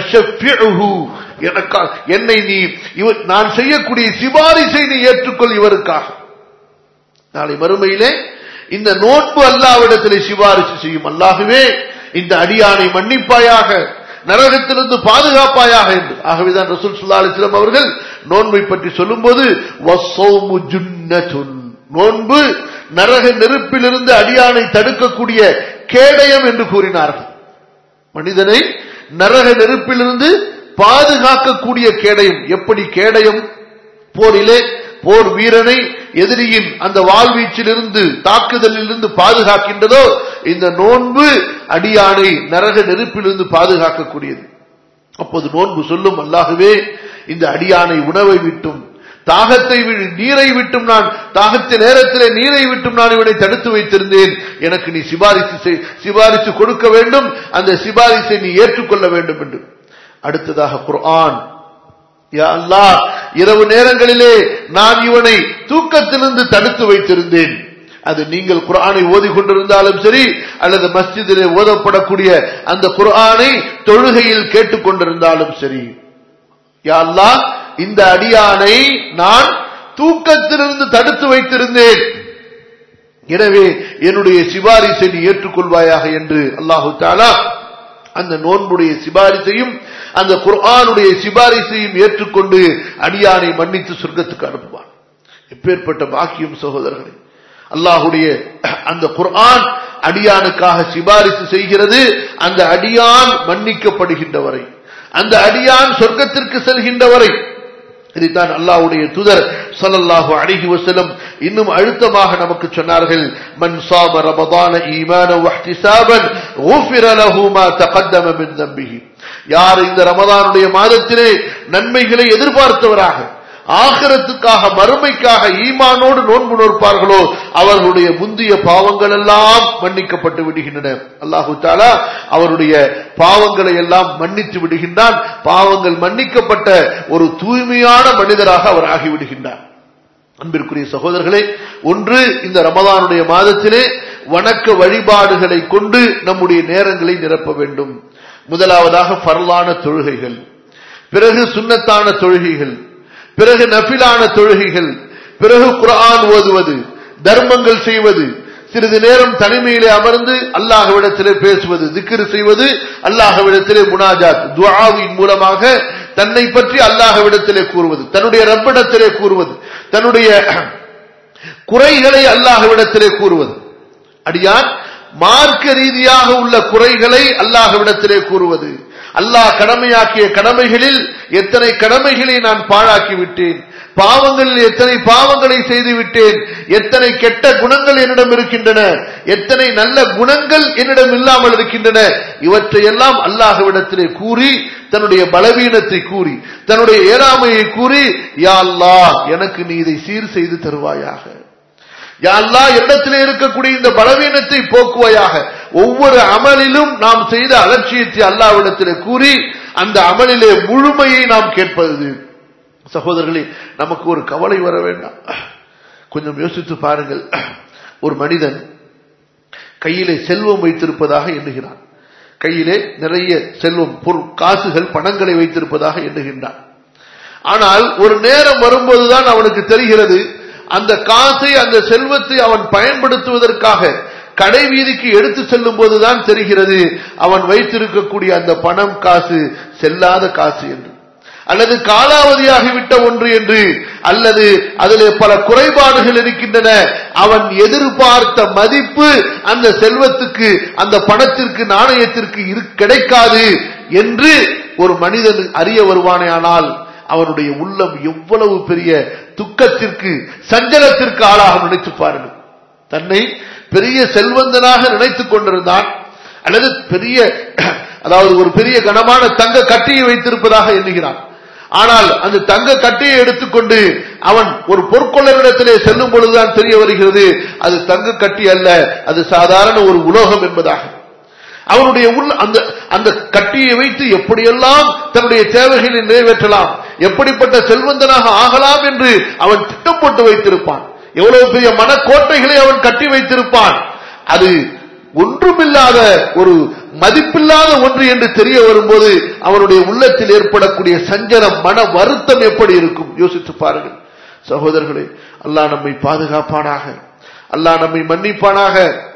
எனக்கா என்னை நீ இவர் நான் செய்யக்கூடிய சிபாரிசை நீ ஏற்றுக்கொள் இவருக்காக நாளை மறுமையிலே இந்த நோன்பு அல்லாவிடத்திலே சிபாரிசு செய்யும் அல்லாகவே இந்த அடியானை மன்னிப்பாயாக நரகத்திலிருந்து பாதுகாப்பாயாக என்று ஆகவேதான் ரசூல் சுல்லா அலிஸ்லாம் அவர்கள் நோன்பை பற்றி சொல்லும்போது வஸ்ஸௌமு ஜுன்னத்துன் நோன்பு நரக நெருப்பிலிருந்து அடியானை தடுக்கக்கூடிய கேடயம் என்று கூறினார்கள் மனிதனை நரக நெருப்பிலிருந்து பாதுகாக்கக்கூடிய கேடயம் எப்படி கேடயம் போரிலே போர் வீரனை எதிரியின் அந்த வாழ்வீச்சிலிருந்து தாக்குதலிலிருந்து பாதுகாக்கின்றதோ இந்த நோன்பு அடியானை நரக நெருப்பிலிருந்து பாதுகாக்கக்கூடியது அப்போது நோன்பு சொல்லும் அல்லாகவே இந்த அடியானை உணவை விட்டும் தாகத்தை வி- நீரை விட்டும் நான் தாகத்த நேரத்திலே நீரை விட்டும் நான் இவனை தடுத்து வைத்திருந்தேன் எனக்கு நீ சிபாரிசு செய்- சிபாரிசு கொடுக்க வேண்டும் அந்த சிபாரிசை நீ ஏற்றுக்கொள்ள வேண்டும் என்று அடுத்ததாக குர்ஆன் யா அல்லாஹ் இரவு நேரங்களிலே நான் இவனை தூக்கத்திலிருந்து தடுத்து வைத்திருந்தேன் அது நீங்கள் குர்ஆனை ஓதிக் கொண்டிருந்தாலும் சரி அல்லது மஸ்ஜிதிலே ஓதப்படக்கூடிய அந்த குர்ஆனை தொழுகையில் கேட்டுக்கொண்டிருந்தாலும் சரி யா அல்லாஹ் இந்த அடியானை நான் தூக்கத்திலிருந்து தடுத்து வைத்திருந்தேன் எனவே என்னுடைய சிபாரிசை நீ ஏற்றுக்கொள்வாயாக என்று அல்லாஹு தாலா அந்த நோன்புடைய சிபாரிசையும் அந்த குர்ஆனுடைய சிபாரிசையும் ஏற்றுக்கொண்டு அடியானை மன்னித்து சொர்க்கத்துக்கு அனுப்புவான் எப்பேற்பட்ட பாக்கியம் சகோதரர்களே அல்லாஹுடைய அந்த குர்ஆன் அடியானுக்காக சிபாரிசு செய்கிறது அந்த அடியான் மன்னிக்கப்படுகின்ற வரை அந்த அடியான் சொர்க்கத்திற்கு செல்கின்ற வரை இதைத்தான் அல்லாஹ்வுடைய தூதர் ஸல்லல்லாஹு அலைஹி வஸல்லம் இன்னும் அழுத்தமாக நமக்கு சொன்னார்கள் மன் ஸாம ரமதான ஈமான வஹ்திசாபன் غفر له ما تقدم من ذنبه யார் இந்த ரமதானுடைய மாதத்திலே நன்மைகளை எதிர்பார்த்தவராக ஆகிரத்துக்காக மறுமைக்காக ஈமானோடு நோன்பு நோற்பார்களோ அவர்களுடைய முந்திய பாவங்கள் எல்லாம் மன்னிக்கப்பட்டு விடுகின்றன அல்லாஹு தாலா அவருடைய பாவங்களை எல்லாம் மன்னித்து விடுகின்றான் பாவங்கள் மன்னிக்கப்பட்ட ஒரு தூய்மையான மனிதராக அவர் ஆகிவிடுகின்றார் அன்பிற்குரிய சகோதரர்களே ஒன்று இந்த ரமதானுடைய மாதத்திலே வணக்க வழிபாடுகளை கொண்டு நம்முடைய நேரங்களை நிரப்ப வேண்டும் முதலாவதாக ஃபர்லான தொழுகைகள் பிறகு சுன்னத்தான தொழுகைகள் பிறகு நஃபிலான தொழுகைகள் பிறகு குர்ஆன் ஓதுவது தர்மங்கள் செய்வது சிறிது நேரம் தனிமையிலே அமர்ந்து அல்லாஹ்விடத்திலே பேசுவது திக்ரு செய்வது அல்லாஹ்விடத்திலே முனாஜாத் துஆவின் மூலமாக தன்னை பற்றி அல்லாஹ்விடத்திலே கூறுவது தன்னுடைய ரப்பிடத்திலே கூறுவது தன்னுடைய குறைகளை அல்லாஹ்விடத்திலே கூறுவது அடியான் மார்க்க ரீதியாக உள்ள குறைகளை அல்லாஹ்விடத்திலே கூறுவது அல்லாஹ் கடமையாக்கிய கடமைகளில் எத்தனை கடமைகளை நான் பாழாக்கி விட்டேன் பாவங்களில் எத்தனை பாவங்களை செய்து விட்டேன் எத்தனை கெட்ட குணங்கள் என்னிடம் இருக்கின்றன எத்தனை நல்ல குணங்கள் என்னிடம் இல்லாமல் இருக்கின்றன இவற்றையெல்லாம் அல்லாஹ்விடத்திலே கூறி தன்னுடைய பலவீனத்தை கூறி தன்னுடைய ஏறாமையை கூறி யா அல்லாஹ் எனக்கு நீ இதை சீர் செய்து தருவாயாக யா அல்லாஹ் என்னத்திலே இருக்கக்கூடிய இந்த பலவீனத்தை போக்குவாயாக ஒவ்வொரு அமலிலும் நாம் செய்த அலட்சியத்தை அல்லாவிடத்திலே கூறி அந்த அமலிலே முழுமையை நாம் கேட்பது சகோதரர்களே நமக்கு ஒரு கவலை வர வேண்டாம் கொஞ்சம் யோசித்து பாருங்கள் ஒரு மனிதன் கையிலே செல்வம் வைத்திருப்பதாக எண்ணுகிறான் கையிலே நிறைய செல்வம் பொருள் காசுகள் பணங்களை வைத்திருப்பதாக எண்ணுகின்றான் ஆனால் ஒரு நேரம் வரும்போதுதான் அவனுக்கு தெரிகிறது அந்த காசை அந்த செல்வத்தை அவன் பயன்படுத்துவதற்காக கடை வீதிக்கு எடுத்து செல்லும் போதுதான் தெரிகிறது அவன் வைத்திருக்கக்கூடிய அந்த பணம் காசு செல்லாத காசு என்று அல்லது காலாவதியாகிவிட்ட ஒன்று என்று அல்லது அதிலே பல குறைபாடுகள் இருக்கின்றன அவன் எதிர்பார்த்த மதிப்பு அந்த செல்வத்துக்கு அந்த பணத்திற்கு நாணயத்திற்கு இரு கிடைக்காது என்று ஒரு மனிதன் அறிய வருவானேயானால் அவனுடைய உள்ளம் எவ்வளவு பெரிய துக்கத்திற்கு சஞ்சலத்திற்கு ஆளாக நினைத்து பாருங்கள் தன்னை பெரிய செல்வந்தனாக நினைத்துக் கொண்டிருந்தான் அல்லது பெரிய அதாவது ஒரு பெரிய கனமான தங்க கட்டியை வைத்திருப்பதாக எண்ணுகிறான் ஆனால் அந்த தங்க கட்டியை எடுத்துக்கொண்டு அவன் ஒரு பொற்கொள்ளரிடத்திலே செல்லும் பொழுதுதான் தெரிய வருகிறது அது தங்க கட்டி அல்ல அது சாதாரண ஒரு உலோகம் என்பதாக அவனுடைய உள்ள அந்த அந்த கட்டியை வைத்து எப்படியெல்லாம் தன்னுடைய தேவைகளை நிறைவேற்றலாம் எப்படிப்பட்ட செல்வந்தனாக ஆகலாம் என்று அவன் திட்டம் போட்டு வைத்திருப்பான் எவ்வளவு பெரிய மனக்கோட்டைகளை அவன் கட்டி வைத்திருப்பான் அது ஒன்றுமில்லாத ஒரு மதிப்பில்லாத ஒன்று என்று தெரிய வரும்போது அவனுடைய உள்ளத்தில் ஏற்படக்கூடிய சஞ்சலம் மன வருத்தம் எப்படி இருக்கும் யோசித்து பாருங்கள் சகோதரர்களே அல்லாஹ் நம்மை பாதுகாப்பானாக அல்லாஹ் நம்மை மன்னிப்பானாக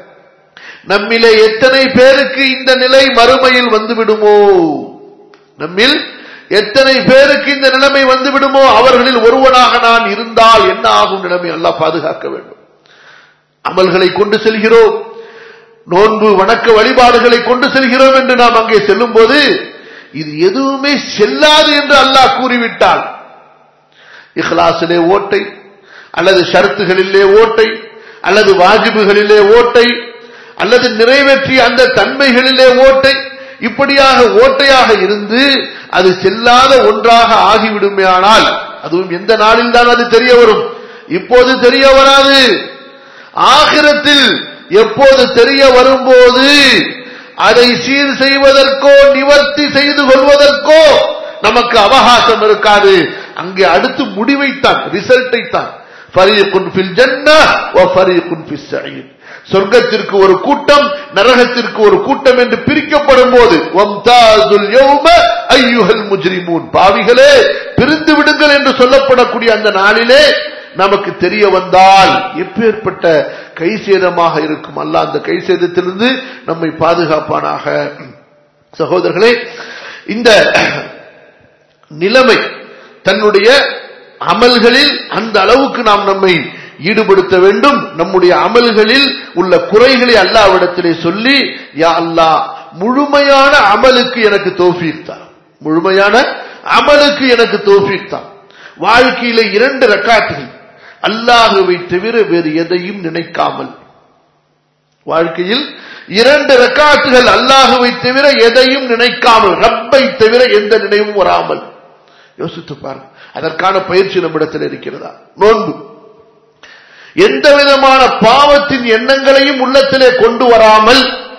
நம்மிலே எத்தனை பேருக்கு இந்த நிலை மறுமையில் வந்துவிடுமோ நம்மில் எத்தனை பேருக்கு இந்த நிலைமை வந்து விடுமோ அவர்களில் ஒருவனாக நான் இருந்தால் என்ன ஆகும் நிலைமை எல்லாம் பாதுகாக்க வேண்டும் அமல்களை கொண்டு செல்கிறோம் நோன்பு வணக்க வழிபாடுகளை கொண்டு செல்கிறோம் என்று நாம் அங்கே செல்லும் போது இது எதுவுமே செல்லாது என்று அல்லாஹ் கூறிவிட்டால் இஹ்லாசிலே ஓட்டை அல்லது ஷரத்துகளிலே ஓட்டை அல்லது வாஜிபுகளிலே ஓட்டை அல்லது நிறைவேற்றிய அந்த தன்மைகளிலே ஓட்டை இப்படியாக ஓட்டையாக இருந்து அது செல்லாத ஒன்றாக ஆகிவிடுமையானால் அதுவும் எந்த நாளில் தான் அது தெரிய வரும் இப்போது தெரிய வராது ஆகிரத்தில் எப்போது தெரிய வரும்போது அதை சீர் செய்வதற்கோ நிவர்த்தி செய்து கொள்வதற்கோ நமக்கு அவகாசம் இருக்காது அங்கே அடுத்து முடிவைத்தான் ரிசல்ட்டை தான் ஃபரீகுன் ஃபில் ஜன்னா வ ஃபரீகுன் ஃபிஸ் ஸஈர் சொர்க்கத்திற்கு ஒரு கூட்டம் நரகத்திற்கு ஒரு கூட்டம் என்று பிரிக்கப்படும் போது வம்தாசுல் யௌம ஐயுஹல் முஜ்ரிமூன் பாவிகளே பிரிந்து விடுங்கள் என்று சொல்லப்படக்கூடிய அந்த நாளிலே நமக்கு தெரிய வந்தால் எப்பேற்பட்ட கை சேதமாக இருக்கும் அல்ல அந்த கை சேதத்திலிருந்து நம்மை பாதுகாப்பானாக சகோதரர்களே இந்த நிலைமை தன்னுடைய அமல்களில் அந்த அளவுக்கு நாம் நம்மை ஈடுபடுத்த வேண்டும் நம்முடைய அமல்களில் உள்ள குறைகளை அல்லாவிடத்திலே சொல்லி யா அல்லா முழுமையான அமலுக்கு எனக்கு தோஃபீக் தான் முழுமையான அமலுக்கு எனக்கு தோஃபீக் தான் வாழ்க்கையில இரண்டு ரக்காத்துகள் அல்லாஹுவை தவிர வேறு எதையும் நினைக்காமல் வாழ்க்கையில் இரண்டு ரக்காத்துகள் அல்லாஹுவை தவிர எதையும் நினைக்காமல் ரப்பை தவிர எந்த நினைவும் வராமல் யோசித்து பாருங்க அதற்கான பயிற்சி நம்மிடத்தில் இருக்கிறதா நோன்பு எந்த விதமான பாவத்தின் எண்ணங்களையும் உள்ளத்திலே கொண்டு வராமல்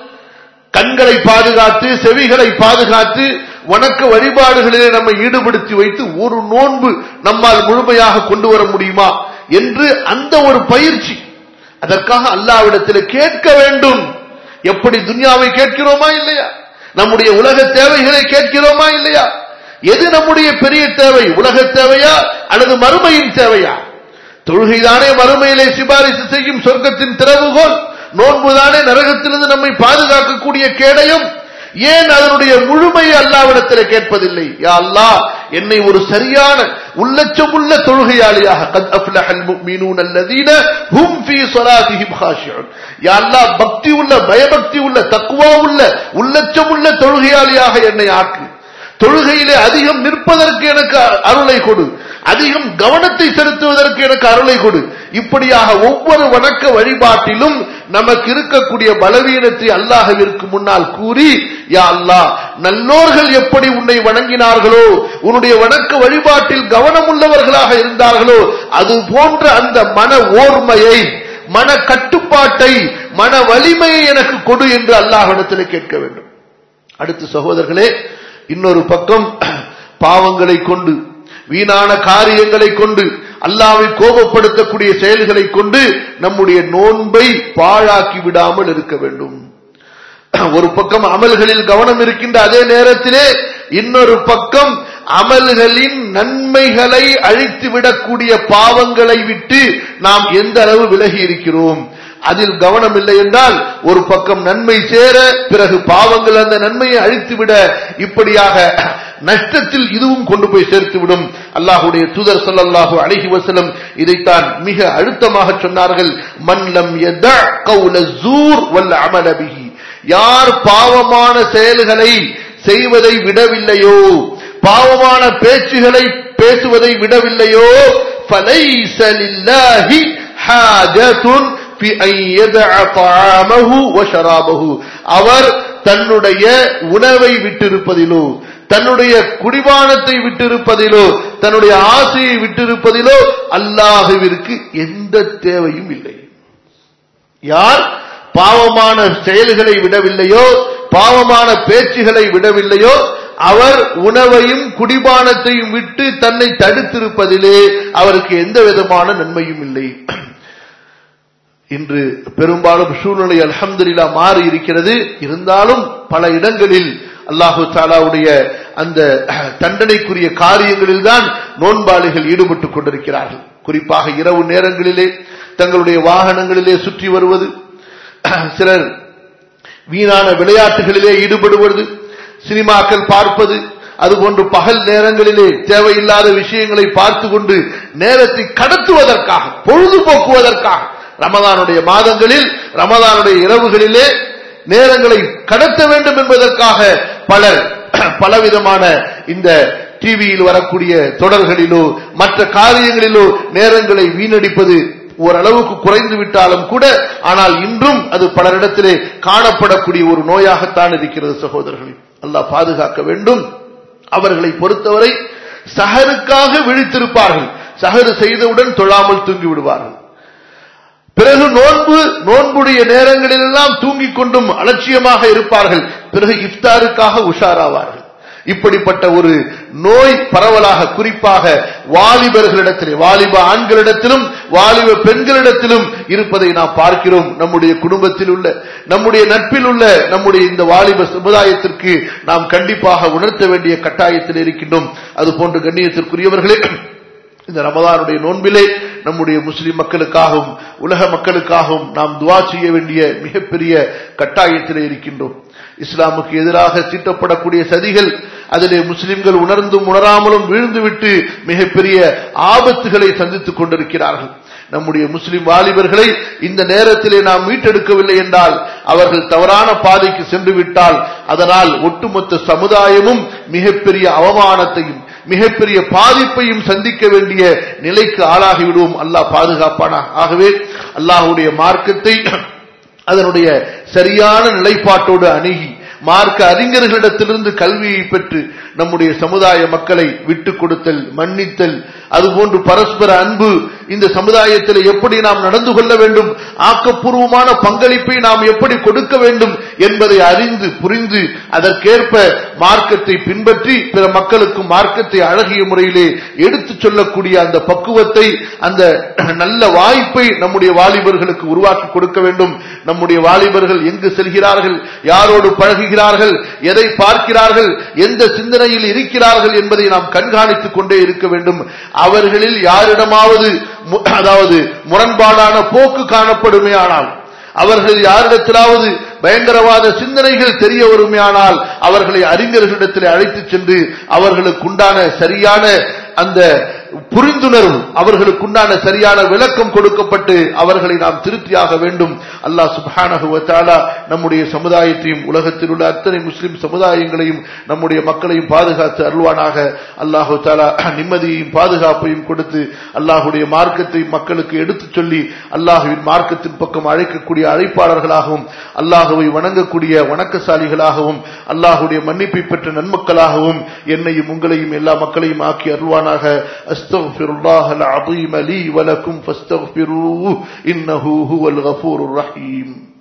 கண்களை பாதுகாத்து செவிகளை பாதுகாத்து வணக்க வழிபாடுகளிலே நம்மை ஈடுபடுத்தி வைத்து ஒரு நோன்பு நம்மால் முழுமையாக கொண்டு வர முடியுமா என்று அந்த ஒரு பயிற்சி அதற்காக அல்லாவிடத்தில் கேட்க வேண்டும் எப்படி துன்யாவை கேட்கிறோமா இல்லையா நம்முடைய உலக தேவைகளை கேட்கிறோமா இல்லையா எது நம்முடைய பெரிய தேவை உலக தேவையா அல்லது மறுமையின் தேவையா தொழுகைதானே மறுமையிலே சிபாரிசு செய்யும் சொர்க்கத்தின் திறவுகோல் நோன்புதானே நரகத்திலிருந்து நம்மை பாதுகாக்கக்கூடிய கேடயம் ஏன் அதனுடைய முழுமையை அல்லாவிடத்தில் கேட்பதில்லை யா அல்லா என்னை ஒரு சரியான உள்ளச்சமுள்ள தொழுகையாளியாக கத் அஃப்லஹல் முஃமினூன் அல்லதீன ஹும் ஃபீ ஸலாத்திஹிம் காஷியூன் யா அல்லா பக்தி உள்ள பயபக்தி உள்ள தக்வா உள்ள உள்ளச்சமுள்ள தொழுகையாளியாக என்னை ஆக்கு தொழுகையிலே அதிகம் நிற்பதற்கு எனக்கு அருளை கொடு அதிகம் கவனத்தை செலுத்துவதற்கு எனக்கு அருளை கொடு இப்படியாக ஒவ்வொரு வணக்க வழிபாட்டிலும் நமக்கு இருக்கக்கூடிய பலவீனத்தை அல்லாஹவிற்கு முன்னால் கூறி யா அல்லாஹ் நல்லோர்கள் எப்படி உன்னை வணங்கினார்களோ உன்னுடைய வணக்க வழிபாட்டில் கவனம் உள்ளவர்களாக இருந்தார்களோ அது போன்ற அந்த மன ஓர்மையை மன கட்டுப்பாட்டை மன வலிமையை எனக்கு கொடு என்று அல்லாஹிடத்தில் கேட்க வேண்டும் அடுத்து சகோதரர்களே இன்னொரு பக்கம் பாவங்களை கொண்டு வீணான காரியங்களை கொண்டு அல்லாவை கோபப்படுத்தக்கூடிய செயல்களை கொண்டு நம்முடைய நோன்பை பாழாக்கி விடாமல் இருக்க வேண்டும் ஒரு பக்கம் அமல்களில் கவனம் இருக்கின்ற அதே நேரத்திலே இன்னொரு பக்கம் அமல்களின் நன்மைகளை அழித்து விடக்கூடிய பாவங்களை விட்டு நாம் எந்த அளவு விலகி இருக்கிறோம் அதில் கவனம் இல்லை என்றால் ஒரு பக்கம் நன்மை சேர பிறகு பாவங்கள் அந்த நன்மையை அழித்துவிட இப்படியாக நஷ்டத்தில் இதுவும் கொண்டு போய் சேர்த்துவிடும் அல்லாஹுடைய தூதர் சொல்லல்லாஹு அழகி வசலம் இதைத்தான் மிக அழுத்தமாக சொன்னார்கள் மன்லம் ஜூர் வல்ல அமலபிகி யார் பாவமான செயல்களை செய்வதை விடவில்லையோ பாவமான பேச்சுகளை பேசுவதை விடவில்லையோ فليس لله حاجة في أن يدع طعامه وشرابه அவர் தன்னுடைய உணவை விட்டிருப்பதிலோ தன்னுடைய குடிபானத்தை விட்டிருப்பதிலோ தன்னுடைய ஆசையை விட்டிருப்பதிலோ அல்லாஹுவிற்கு எந்த தேவையும் இல்லை யார் பாவமான செயல்களை விடவில்லையோ பாவமான பேச்சுகளை விடவில்லையோ அவர் உணவையும் குடிபானத்தையும் விட்டு தன்னை தடுத்திருப்பதிலே அவருக்கு எந்த விதமான நன்மையும் இல்லை இன்று பெரும்பாலும் சூழ்நிலை அலமதுல்லா மாறி இருக்கிறது இருந்தாலும் பல இடங்களில் அல்லாஹு தாலாவுடைய அந்த தண்டனைக்குரிய காரியங்களில் தான் நோன்பாளிகள் ஈடுபட்டுக் கொண்டிருக்கிறார்கள் குறிப்பாக இரவு நேரங்களிலே தங்களுடைய வாகனங்களிலே சுற்றி வருவது சிலர் வீணான விளையாட்டுகளிலே ஈடுபடுவது சினிமாக்கள் பார்ப்பது அதுபோன்று பகல் நேரங்களிலே தேவையில்லாத விஷயங்களை பார்த்து கொண்டு நேரத்தை கடத்துவதற்காக பொழுதுபோக்குவதற்காக ரமதானுடைய மாதங்களில் ரமதானுடைய இரவுகளிலே நேரங்களை கடத்த வேண்டும் என்பதற்காக பலர் பலவிதமான இந்த டிவியில் வரக்கூடிய தொடர்களிலோ மற்ற காரியங்களிலோ நேரங்களை வீணடிப்பது ஓரளவுக்கு குறைந்து விட்டாலும் கூட ஆனால் இன்றும் அது பலரிடத்திலே காணப்படக்கூடிய ஒரு நோயாகத்தான் இருக்கிறது சகோதரர்களே அல்லாஹ் பாதுகாக்க வேண்டும் அவர்களை பொறுத்தவரை சஹருக்காக விழித்திருப்பார்கள் சஹரு செய்தவுடன் தொழாமல் தூங்கி விடுவார்கள் பிறகு நோன்பு நோன்புடைய நேரங்களிலெல்லாம் தூங்கிக் கொண்டும் அலட்சியமாக இருப்பார்கள் பிறகு இஃப்தாருக்காக உஷாராவார்கள் இப்படிப்பட்ட ஒரு நோய் பரவலாக குறிப்பாக வாலிபர்களிடத்திலே வாலிப ஆண்களிடத்திலும் வாலிப பெண்களிடத்திலும் இருப்பதை நாம் பார்க்கிறோம் நம்முடைய குடும்பத்தில் உள்ள நம்முடைய நட்பில் உள்ள நம்முடைய இந்த வாலிப சமுதாயத்திற்கு நாம் கண்டிப்பாக உணர்த்த வேண்டிய கட்டாயத்தில் இருக்கின்றோம் அது போன்ற கண்ணியத்திற்குரியவர்களே இந்த ரமதானுடைய நோன்பிலே நம்முடைய முஸ்லிம் மக்களுக்காகவும் உலக மக்களுக்காகவும் நாம் துவா செய்ய வேண்டிய மிகப்பெரிய கட்டாயத்திலே இருக்கின்றோம் இஸ்லாமுக்கு எதிராக தீட்டப்படக்கூடிய சதிகள் அதிலே முஸ்லிம்கள் உணர்ந்தும் உணராமலும் வீழ்ந்துவிட்டு மிகப்பெரிய ஆபத்துகளை சந்தித்துக் கொண்டிருக்கிறார்கள் நம்முடைய முஸ்லிம் வாலிபர்களை இந்த நேரத்திலே நாம் மீட்டெடுக்கவில்லை என்றால் அவர்கள் தவறான பாதைக்கு சென்று விட்டால் அதனால் ஒட்டுமொத்த சமுதாயமும் மிகப்பெரிய அவமானத்தையும் மிகப்பெரிய பாதிப்பையும் சந்திக்க வேண்டிய நிலைக்கு ஆளாகிவிடுவோம் அல்லாஹ் பாதுகாப்பானா ஆகவே அல்லாஹுடைய மார்க்கத்தை அதனுடைய சரியான நிலைப்பாட்டோடு அணுகி மார்க்க அறிஞர்களிடத்திலிருந்து கல்வியை பெற்று நம்முடைய சமுதாய மக்களை விட்டுக் கொடுத்தல் மன்னித்தல் அதுபோன்று பரஸ்பர அன்பு இந்த சமுதாயத்தில் எப்படி நாம் நடந்து கொள்ள வேண்டும் ஆக்கப்பூர்வமான பங்களிப்பை நாம் எப்படி கொடுக்க வேண்டும் என்பதை அறிந்து புரிந்து அதற்கேற்ப மார்க்கத்தை பின்பற்றி பிற மக்களுக்கு மார்க்கத்தை அழகிய முறையிலே எடுத்துச் சொல்லக்கூடிய அந்த பக்குவத்தை அந்த நல்ல வாய்ப்பை நம்முடைய வாலிபர்களுக்கு உருவாக்கி கொடுக்க வேண்டும் நம்முடைய வாலிபர்கள் எங்கு செல்கிறார்கள் யாரோடு பழகுகிறார்கள் எதை பார்க்கிறார்கள் எந்த சிந்தனையில் இருக்கிறார்கள் என்பதை நாம் கண்காணித்துக் கொண்டே இருக்க வேண்டும் அவர்களில் யாரிடமாவது அதாவது முரண்பாடான போக்கு காணப்படுமே ஆனால் அவர்கள் யாரிடத்திலாவது பயங்கரவாத சிந்தனைகள் தெரிய வருமையானால் அவர்களை அறிஞர்களிடத்தில் அழைத்துச் சென்று அவர்களுக்கு உண்டான சரியான அந்த புரிந்துணர்வு அவர்களுக்குண்டான சரியான விளக்கம் கொடுக்கப்பட்டு அவர்களை நாம் திருப்தியாக வேண்டும் அல்லாஹ் சுபானகுவத்தாலா நம்முடைய சமுதாயத்தையும் உலகத்தில் உள்ள அத்தனை முஸ்லிம் சமுதாயங்களையும் நம்முடைய மக்களையும் பாதுகாத்து அருள்வானாக அல்லாஹு தாலா நிம்மதியையும் பாதுகாப்பையும் கொடுத்து அல்லாஹுடைய மார்க்கத்தை மக்களுக்கு எடுத்துச் சொல்லி அல்லாஹுவின் மார்க்கத்தின் பக்கம் அழைக்கக்கூடிய அழைப்பாளர்களாகவும் அல்லாஹுவை வணங்கக்கூடிய வணக்கசாலிகளாகவும் அல்லாஹுடைய மன்னிப்பை பெற்ற நன்மக்களாகவும் என்னையும் உங்களையும் எல்லா மக்களையும் ஆக்கி அருள்வானாக أستغفر الله العظيم لي ولكم فاستغفروه إنه هو الغفور الرحيم